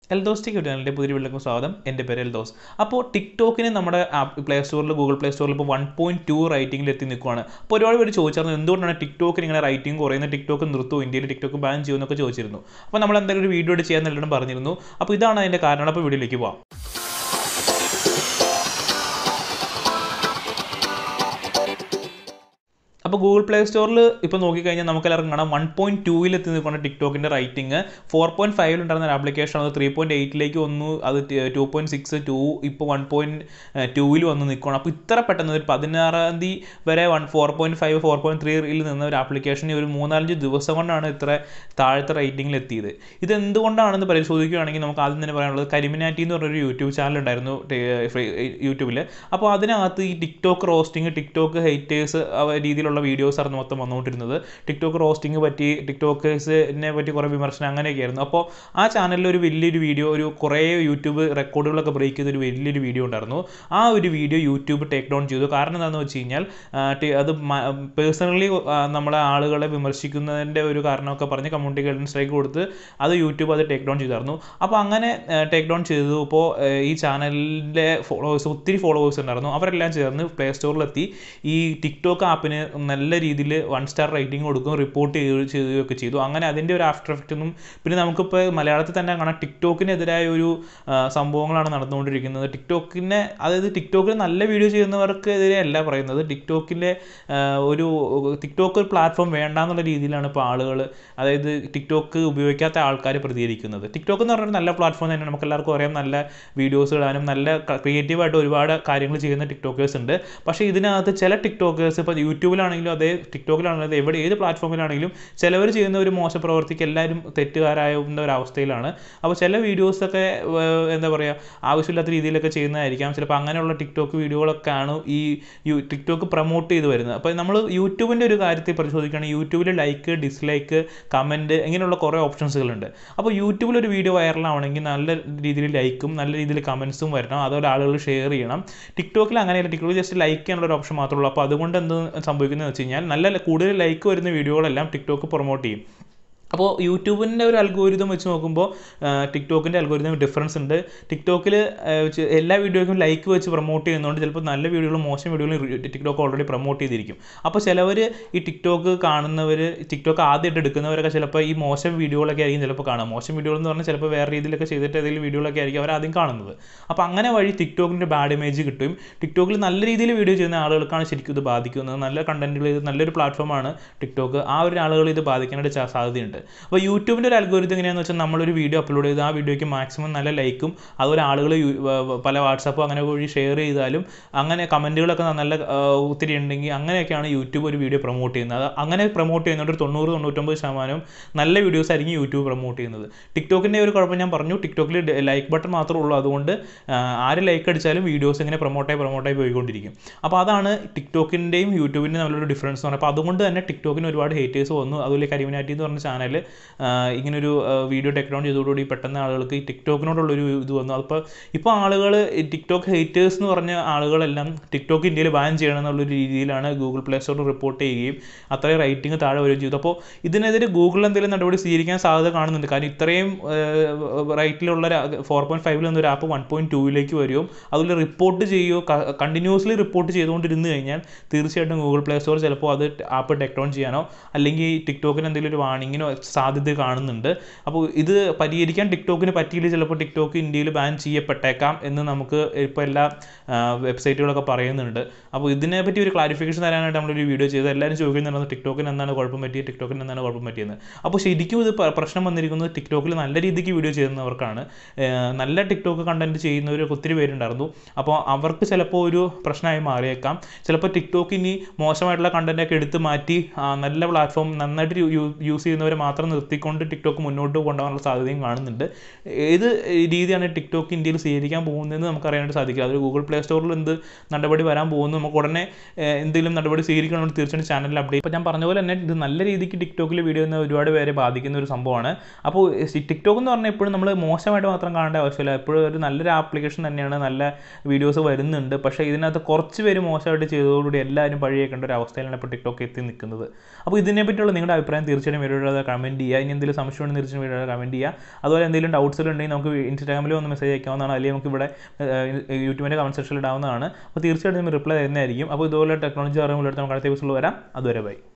എൽദോസ്റ്റിക് ചാനലിൻ്റെ പുതിയ വീട്ടിലേക്ക് സ്വാഗതം എൻ്റെ പേര് എൽദോസ് അപ്പോൾ ടിക്ടോക്കിന് നമ്മുടെ പ്ലേ സ്റ്റോറിൽ ഗൂഗിൾ പ്ലേ സ്റ്റോറിൽ ഇപ്പോൾ വൺ പോയിൻറ്റ് ടു റൈറ്റിംഗിൽ എത്തി നിൽക്കുകയാണ് അപ്പോൾ ഒരുപാട് പേര് ചോദിച്ചായിരുന്നു എന്തുകൊണ്ടാണ് ടിക്ടോക്കിന് ഇങ്ങനെ റൈറ്റിംഗ് കുറയുന്ന ടിക്ടോക്ക് നിർത്തുമോ ഇന്ത്യയിൽ ടിക്ടോക്ക് ബാൻ ചെയ്യുമെന്നൊക്കെ ചോദിച്ചിരുന്നു അപ്പോൾ നമ്മൾ എന്തായാലും ഒരു വീഡിയോ ചെയ്യാൻ നല്ലോണം പറഞ്ഞിരുന്നു അപ്പോൾ ഇതാണ് അതിൻ്റെ കാരണം അപ്പോൾ വീഡിയോയിലേക്ക് പോവാം അപ്പോൾ ഗൂഗിൾ പ്ലേ സ്റ്റോറിൽ ഇപ്പോൾ നോക്കിക്കഴിഞ്ഞാൽ നമുക്ക് എല്ലാവർക്കും കാണാം വൺ പോയിന്റ് ടൂവിൽ എത്തി നിൽക്കുന്ന ടിക്ടോക്കിൻ്റെ റൈറ്റിംഗ് ഫോർ പോയിന്റ് ഫൈവിൽ ഉണ്ടായിരുന്ന ഒരു ആപ്ലിക്കേഷൻ അത് ത്രീ പോയിന്റ് എയ്റ്റിലേക്ക് വന്നു അത് ടു പോയിന്റ് സിക്സ് ടു ഇപ്പോൾ വൺ പോയിന്റ് ടൂവിൽ വന്ന് നിൽക്കുകയാണ് അപ്പോൾ ഇത്ര പെട്ടെന്ന് ഒരു പതിനാറാം തീയതി വരെ one four point five four point ത്രീയിൽ നിന്ന ഒരു ആപ്ലിക്കേഷൻ ഒരു മൂന്നാലഞ്ച് ദിവസം കൊണ്ടാണ് ഇത്ര താഴത്തെ റേറ്റിംഗിൽ എത്തിയത് ഇത് എന്തുകൊണ്ടാണെന്ന് പരിശോധിക്കുകയാണെങ്കിൽ നമുക്ക് ആദ്യം തന്നെ പറയാനുള്ളത് കരിമിനാറ്റി എന്ന് പറഞ്ഞൊരു യൂട്യൂബ് ചാനൽ ഉണ്ടായിരുന്നു യൂട്യൂബിൽ അപ്പോൾ അതിനകത്ത് ഈ ടിക്ടോക്ക് റോസ്റ്റിംഗ് ടിക്ടോക്ക് ഹെയ്റ്റേഴ്സ് രീതിയിലുള്ള വീഡിയോസ് ആയിരുന്നു മൊത്തം വന്നുകൊണ്ടിരുന്നത് ടിക്ടോക്ക് റോസ്റ്റിംഗ് പറ്റി ടിക്ടോക്കേഴ്സിനെ പറ്റി കുറേ വിമർശനം അങ്ങനെയൊക്കെ ആയിരുന്നു അപ്പോൾ ആ ചാനലിൽ ഒരു വലിയൊരു വീഡിയോ ഒരു കുറേ യൂട്യൂബ് റെക്കോർഡുകളൊക്കെ ബ്രേക്ക് ചെയ്ത ഒരു വലിയൊരു വീഡിയോ ഉണ്ടായിരുന്നു ആ ഒരു വീഡിയോ യൂട്യൂബ് ടേക്ക് ഡൗൺ ചെയ്തു കാരണം എന്താണെന്ന് വെച്ച് കഴിഞ്ഞാൽ അത് പേഴ്സണലി നമ്മളെ ആളുകളെ വിമർശിക്കുന്നതിൻ്റെ ഒരു കാരണമൊക്കെ പറഞ്ഞ് കമ്മ്യൂണിറ്റി ഗൈഡൻസ് സ്ട്രൈക്ക് കൊടുത്ത് അത് യൂട്യൂബ് അത് ടേക്ക് ഡൗൺ ചെയ്തായിരുന്നു അപ്പോൾ അങ്ങനെ ടേക്ക് ഡൗൺ ചെയ്തു ഇപ്പോൾ ഈ ചാനലിൻ്റെ ഫോളോവേഴ്സ് ഒത്തിരി ഫോളോവേഴ്സ് ഉണ്ടായിരുന്നു അവരെല്ലാം ചേർന്ന് പ്ലേ സ്റ്റോറിലെത്തി ഈ ടിക്ടോക്ക് ആപ്പിന് നല്ല രീതിയിൽ വൺ സ്റ്റാർ റേറ്റിംഗ് കൊടുക്കും റിപ്പോർട്ട് ചെയ്യുകയൊക്കെ ചെയ്തു അങ്ങനെ അതിൻ്റെ ഒരു ആഫ്റ്റർ എഫക്റ്റ് ഒന്നും പിന്നെ നമുക്കിപ്പോൾ മലയാളത്തിൽ തന്നെ കാണാം ടിക്ടോക്കിനെതിരായ ഒരു സംഭവങ്ങളാണ് നടന്നുകൊണ്ടിരിക്കുന്നത് ടിക്ടോക്കിനെ അതായത് ടിക്ടോക്കിൽ നല്ല വീഡിയോ ചെയ്യുന്നവർക്കെതിരെ അല്ല പറയുന്നത് ടിക്ടോക്കിൻ്റെ ഒരു ടിക്ടോക്ക് ഒരു പ്ലാറ്റ്ഫോം വേണ്ട എന്നുള്ള രീതിയിലാണ് ഇപ്പോൾ ആളുകൾ അതായത് ടിക്ടോക്ക് ഉപയോഗിക്കാത്ത ആൾക്കാർ പ്രതികരിക്കുന്നത് ടിക്ടോക്ക് എന്ന് പറഞ്ഞാൽ നല്ല പ്ലാറ്റ്ഫോം തന്നെയാണ് നമുക്ക് എല്ലാവർക്കും അറിയാം നല്ല വീഡിയോസ് ഇടാനും നല്ല ക്രിയേറ്റീവായിട്ട് ഒരുപാട് കാര്യങ്ങൾ ചെയ്യുന്ന ടിക്ടോക്കേഴ്സ് ഉണ്ട് പക്ഷേ ഇതിനകത്ത് ചില ടിക്ടോക്കേഴ്സ് ഇപ്പോൾ യൂട്യൂബിലാണെങ്കിലും അതേ ടിക്ടോക്കിലാണെങ്കിലും എവിടെ ഏത് പ്ലാറ്റ്ഫോമിലാണെങ്കിലും ചിലവർ ചെയ്യുന്ന ഒരു മോശ പ്രവർത്തിക്ക് എല്ലാവരും തെറ്റുകാരാവുന്ന ഒരു അവസ്ഥയിലാണ് അപ്പോൾ ചില വീഡിയോസൊക്കെ എന്താ പറയുക ആവശ്യമില്ലാത്ത രീതിയിലൊക്കെ ചെയ്യുന്നതായിരിക്കാം ചിലപ്പോൾ അങ്ങനെയുള്ള ടിക്ടോക്ക് വീഡിയോകളൊക്കെയാണ് ഈ ടിക്ടോക്ക് പ്രൊമോട്ട് ചെയ്ത് വരുന്നത് അപ്പോൾ നമ്മൾ യൂട്യൂബിൻ്റെ ഒരു കാര്യത്തിൽ പരിശോധിക്കുകയാണെങ്കിൽ യൂട്യൂബിൽ ലൈക്ക് ഡിസ്ലൈക്ക് കമൻറ്റ് ഇങ്ങനെയുള്ള കുറേ ഓപ്ഷൻസുകളുണ്ട് അപ്പോൾ യൂട്യൂബിൽ ഒരു വീഡിയോ വൈറലാവണമെങ്കിൽ നല്ല രീതിയിൽ ലൈക്കും നല്ല രീതിയിൽ കമൻസും വരണം അതുപോലെ ആളുകൾ ഷെയർ ചെയ്യണം ടിക്ടോക്കിൽ അങ്ങനെയല്ല ടിക്ടോക്കിൽ ജസ്റ്റ് ലൈക്ക് ചെയ്യാനുള്ള ഒരു ഓപ്ഷൻ മാത്രമേ ഉള്ളൂ അപ്പോൾ അതുകൊണ്ട് എന്ത് സംഭവിക്കുന്നത് വെച്ച് കഴിഞ്ഞാൽ നല്ല കൂടുതൽ ലൈക്ക് വരുന്ന വീഡിയോകളെല്ലാം ടിക്ടോക്ക് പ്രൊമോട്ട് ചെയ്യും അപ്പോൾ യൂട്യൂബിൻ്റെ ഒരു അൽഗോരിതം വെച്ച് നോക്കുമ്പോൾ ടിക്ടോക്കിൻ്റെ അൽഗോരിതം ഡിഫറൻസ് ഉണ്ട് ടിക്ടോക്കിൽ എല്ലാ വീഡിയോയ്ക്കും ലൈക്ക് വെച്ച് പ്രൊമോട്ട് ചെയ്യുന്നതുകൊണ്ട് ചിലപ്പോൾ നല്ല വീഡിയോകളും മോശം വീഡിയോകളും ടിക്ടോക്ക് ഓൾറെഡി പ്രൊമോട്ട് ചെയ്തിരിക്കും അപ്പോൾ ചിലവർ ഈ ടിക്ടോക്ക് കാണുന്നവർ ടിക്ടോക്ക് ആദ്യമായിട്ട് എടുക്കുന്നവരൊക്കെ ചിലപ്പോൾ ഈ മോശം വീഡിയോകളൊക്കെ ആയിരിക്കും ചിലപ്പോൾ കാണുക മോശം വീഡിയോകൾ എന്ന് പറഞ്ഞാൽ ചിലപ്പോൾ വേറെ രീതിയിലൊക്കെ ചെയ്തിട്ട് ഏതെങ്കിലും വീഡിയോകളൊക്കെ ആയിരിക്കും അവർ ആദ്യം കാണുന്നത് അപ്പോൾ അങ്ങനെ വഴി ടിക്ടോക്കിൻ്റെ ബാഡ് ഇമേജ് കിട്ടും ടിക്ടോക്കിൽ നല്ല രീതിയിൽ വീഡിയോ ചെയ്യുന്ന ആളുകൾക്കാണ് ശരിക്കും ഇത് ബാധിക്കുന്നത് നല്ല കണ്ടന്റുകൾ ഇത് നല്ലൊരു പ്ലാറ്റ്ഫോമാണ് ടിക്ടോക്ക് ആ ഒരു ആളുകൾ ഇത് ബാധിക്കാനായിട്ട് സാധ്യതയുണ്ട് അപ്പോൾ യൂട്യൂബിൻ്റെ ഒരു അൽഗോരിതം എങ്ങനെയാണെന്ന് വെച്ചാൽ നമ്മളൊരു വീഡിയോ അപ്ലോഡ് ചെയ്ത് ആ വീഡിയോയ്ക്ക് മാക്സിമം നല്ല ലൈക്കും അതുപോലെ ആളുകൾ പല വാട്സപ്പും അങ്ങനെ വഴി ഷെയർ ചെയ്താലും അങ്ങനെ കമൻറ്റുകളൊക്കെ നല്ല ഒത്തിരി ഉണ്ടെങ്കിൽ അങ്ങനെയൊക്കെയാണ് യൂട്യൂബ് ഒരു വീഡിയോ പ്രൊമോട്ട് ചെയ്യുന്നത് അങ്ങനെ പ്രൊമോട്ട് ചെയ്യുന്നതുകൊണ്ട് ഒരു തൊണ്ണൂറ് തൊണ്ണൂറ്റൊമ്പത് ശതമാനം നല്ല വീഡിയോസ് ആയിരിക്കും യൂട്യൂബ് പ്രൊമോട്ട് ചെയ്യുന്നത് ടിക്ടോക്കിൻ്റെ ഒരു കുഴപ്പം ഞാൻ പറഞ്ഞു ടിക്ടോക്കിൽ ലൈക്ക് ബട്ടൺ മാത്രമേ ഉള്ളൂ അതുകൊണ്ട് ആര് ലൈക്ക് അടിച്ചാലും വീഡിയോസ് ഇങ്ങനെ പ്രൊമോട്ടായി പ്രൊമോട്ടായി പോയിക്കൊണ്ടിരിക്കും അപ്പോൾ അതാണ് ടിക്ടോക്കിൻ്റെയും യൂട്യൂബിൻ്റെയും തമ്മിലൊരു ഡിഫറൻസ് എന്ന് പറയുന്നത് അപ്പോൾ അതുകൊണ്ട് തന്നെ ടിക്ടോക്കിന് ഒരുപാട് ഹേറ്റേഴ്സ് വന്നു അതുപോലെ കരിമിനാറ്റി എന്ന് പറഞ്ഞ ചാനൽ ഇങ്ങനൊരു വീഡിയോ ടേക്ക് ഡൗൺ ചെയ്തതോടുകൂടി പെട്ടെന്ന് ആളുകൾക്ക് ഈ ടിക്ടോക്കിനോടുള്ളൊരു ഇത് വന്നു അപ്പോൾ ഇപ്പോൾ ആളുകൾ ടിക്ടോക്ക് ഹേറ്റേഴ്സ് എന്ന് പറഞ്ഞ ആളുകളെല്ലാം ടിക്ടോക്ക് ഇന്ത്യയിൽ ബാൻ ചെയ്യണം എന്നുള്ളൊരു രീതിയിലാണ് ഗൂഗിൾ പ്ലേ സ്റ്റോറിൽ റിപ്പോർട്ട് ചെയ്യുകയും അത്രയും റേറ്റിംഗ് താഴെ വരികയും ചെയ്തു അപ്പോൾ ഇതിനെതിരെ ഗൂഗിൾ എന്തെങ്കിലും നടപടി സ്വീകരിക്കാൻ സാധ്യത കാണുന്നുണ്ട് കാരണം ഇത്രയും റൈറ്റിലുള്ള ഫോർ പോയിൻറ്റ് ഫൈവിൽ നിന്നൊരു ആപ്പ് വൺ പോയിൻറ്റ് ടൂവിലേക്ക് വരികയും അതുപോലെ റിപ്പോർട്ട് ചെയ്യുകയോ കണ്ടിന്യൂസ്ലി റിപ്പോർട്ട് ചെയ്തുകൊണ്ടിരുന്നു കഴിഞ്ഞാൽ തീർച്ചയായിട്ടും ഗൂഗിൾ പ്ലേ സ്റ്റോർ ചിലപ്പോൾ അത് ആപ്പ് ടേക്ക് ഡൗൺ ചെയ്യാനോ അല്ലെങ്കിൽ ടിക്ടോക്കിന് എന്തെങ്കിലും ഒരു വാണിങ്ങിനോ സാധ്യത കാണുന്നുണ്ട് അപ്പോൾ ഇത് പരിഹരിക്കാൻ ടിക്ടോക്കിന് പറ്റിയില്ല ചിലപ്പോൾ ടിക്ടോക്ക് ഇന്ത്യയിൽ ബാൻ ചെയ്യപ്പെട്ടേക്കാം എന്ന് നമുക്ക് ഇപ്പോൾ എല്ലാ വെബ്സൈറ്റുകളൊക്കെ പറയുന്നുണ്ട് അപ്പോൾ ഇതിനെപ്പറ്റി ഒരു ക്ലാരിഫിക്കേഷൻ തരാനായിട്ട് നമ്മളൊരു വീഡിയോ ചെയ്ത് എല്ലാവരും ചോദിക്കുന്നുണ്ടെന്ന് ടിക്ടോക്കിന് എന്താണ് കുഴപ്പം പറ്റിയത് ടിക്ടോക്കിന് എന്താണ് കുഴപ്പം പറ്റിയത് അപ്പോൾ ശരിക്കും ഇത് പ്രശ്നം വന്നിരിക്കുന്നത് ടിക്ടോക്കിൽ നല്ല രീതിക്ക് വീഡിയോ ചെയ്യുന്നവർക്കാണ് നല്ല ടിക്ടോക്ക് കണ്ടന്റ് ചെയ്യുന്നവർ ഒത്തിരി പേരുണ്ടായിരുന്നു അപ്പോൾ അവർക്ക് ചിലപ്പോൾ ഒരു പ്രശ്നമായി മാറിയേക്കാം ചിലപ്പോൾ ടിക്ടോക്ക് ഇനി മോശമായിട്ടുള്ള കണ്ടന്റൊക്കെ എടുത്ത് മാറ്റി നല്ല പ്ലാറ്റ്ഫോം നന്നായിട്ട് യൂസ് ചെയ്യുന്നവരെ മാത്രം നിർത്തിക്കൊണ്ട് ടിക്ടോക്ക് മുന്നോട്ട് കൊണ്ടുപോകാനുള്ള സാധ്യതയും കാണുന്നുണ്ട് ഏത് രീതിയാണ് ടിക്ടോക്ക് ഇന്ത്യയിൽ സ്വീകരിക്കാൻ പോകുന്നതെന്ന് നമുക്ക് അറിയാനായിട്ട് സാധിക്കില്ല അത് ഗൂഗിൾ പ്ലേ സ്റ്റോറിൽ എന്ത് നടപടി വരാൻ പോകുന്നു നമുക്ക് ഉടനെ എന്തെങ്കിലും നടപടി സ്വീകരിക്കണമെന്ന് തീർച്ചയായിട്ടും ചാനലിൽ അപ്ഡേറ്റ് ഇപ്പോൾ ഞാൻ പറഞ്ഞ പോലെ തന്നെ ഇത് നല്ല രീതിക്ക് ടിക്ടോക്കിൽ വീഡിയോ ചെയ്യുന്ന ഒരുപാട് പേരെ ബാധിക്കുന്ന ഒരു സംഭവമാണ് അപ്പോൾ ടിക്ടോക്ക് എന്ന് പറഞ്ഞാൽ എപ്പോഴും നമ്മൾ മോശമായിട്ട് മാത്രം കാണേണ്ട ആവശ്യമില്ല എപ്പോഴും ഒരു നല്ലൊരു ആപ്ലിക്കേഷൻ തന്നെയാണ് നല്ല വീഡിയോസ് വരുന്നുണ്ട് പക്ഷേ ഇതിനകത്ത് കുറച്ച് പേര് മോശമായിട്ട് ചെയ്തതോടുകൂടി എല്ലാവരും പഴിയേക്കേണ്ട ഒരു അവസ്ഥയിലാണ് ഇപ്പോൾ ടിക്ടോക്ക് എത്തി നിൽക്കുന്നത് അപ്പോൾ ഇതിനെപ്പറ്റിയുള്ള നിങ്ങളുടെ അഭിപ്രായം തീർച്ചയായിട്ടും വീഡിയോയുടെ കമൻറ്റ് ചെയ്യുക ഇനി എന്തെങ്കിലും സംശയം ഉണ്ടെങ്കിൽ തീർച്ചയായും വീഡിയോ കമൻറ്റ് ചെയ്യുക അതുപോലെ എന്തെങ്കിലും ഡൗട്ട്സ് ഉണ്ടെങ്കിൽ നമുക്ക് ഇൻസ്റ്റാഗ്രാമിൽ ഒന്ന് മെസ്സേജ് അയക്കാവുന്നതാണ് അല്ലെങ്കിൽ നമുക്ക് ഇവിടെ യൂട്യൂബിൻ്റെ കമൻറ്റ് സെക്ഷനിൽ ഇടാവുന്നതാണ് അപ്പോൾ തീർച്ചയായിട്ടും റിപ്ലൈ തരുന്നതായിരിക്കും അപ്പോൾ ഇതുപോലെ ടെക്നോളജി അറിയുമ്പോൾ നമുക്ക് അടുത്ത ദിവസങ്ങളിൽ വരാം അതുവരെ ബൈ